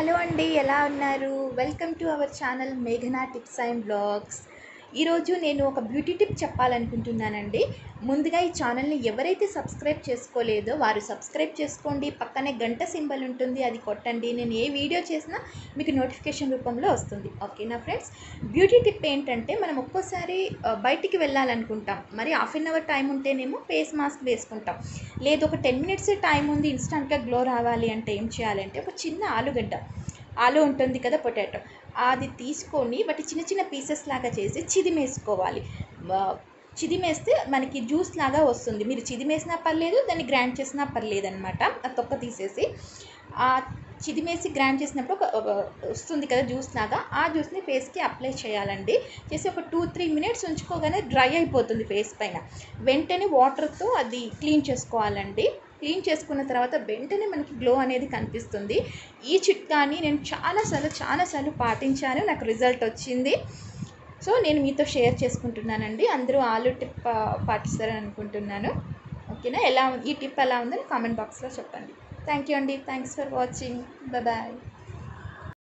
hello అండి ఎలా ఉన్నారు వెల్కమ్ టు అవర్ ఛానల్ మేఘనా టిప్స్ అండ్ బ్లాగ్స్ ఈరోజు నేను ఒక బ్యూటీ టిప్ చెప్పాలనుకుంటున్నానండి ముందుగా ఈ ఛానల్ని ఎవరైతే సబ్స్క్రైబ్ చేసుకోలేదో వారు సబ్స్క్రైబ్ చేసుకోండి పక్కనే గంట సింబల్ ఉంటుంది అది కొట్టండి నేను ఏ వీడియో చేసినా మీకు నోటిఫికేషన్ రూపంలో వస్తుంది ఓకేనా ఫ్రెండ్స్ బ్యూటీ టిప్ ఏంటంటే మనం ఒక్కోసారి ఆ, బయటికి వెళ్ళాలనుకుంటాం మరి హాఫ్ అన్ అవర్ టైం ఉంటేనేమో ఫేస్ మాస్క్ వేసుకుంటాం లేదు ఒక టెన్ మినిట్స్ టైం ఉంది ఇన్స్టంట్గా గ్లో రావాలి అంటే ఏం చేయాలంటే ఒక చిన్న ఆలుగడ్డ ఆలు ఉంటుంది కదా పొటాటో అది తీసుకొని వాటి చిన్న చిన్న పీసెస్ లాగా చేసి చిదిమేసుకోవాలి ఆ, చిదిమేస్తే మనకి జ్యూస్ లాగా వస్తుంది మీరు చిదిమేసినా పర్లేదు దాన్ని గ్రైండ్ చేసినా పర్లేదు అనమాట ఆ తొక్క తీసేసి ఆ చిదిమేసి గ్రైండ్ చేసినప్పుడు ఒక ఒక వస్తుంది కదా జ్యూస్ లాగా ఆ జ్యూస్ని ఫేస్కి అప్లై చేయాలండి చేసి ఒక టూ త్రీ మినిట్స్ ఉంచుకోగానే డ్రై అయిపోతుంది ఫేస్ పైన వెంటనే వాటర్తో అది క్లీన్ చేసుకోవాలండి క్లీన్ చేసుకున్న తర్వాత వెంటనే మనకి గ్లో అనేది కనిపిస్తుంది ఈ చిట్కాని నేను చాలాసార్లు చాలాసార్లు పాటించాను నాకు రిజల్ట్ వచ్చింది సో నేను మీతో షేర్ చేసుకుంటున్నానండి అందరూ ఆలు టిప్ ఆ, పాటిస్తారని అనుకుంటున్నాను ఓకేనా ఎలా ఉంది- ఈ టిప్ ఎలా ఉందని కామెంట్ బాక్స్లో చెప్పండి థ్యాంక్ యూ అండి థ్యాంక్స్ ఫర్ వాచింగ్ బాయ్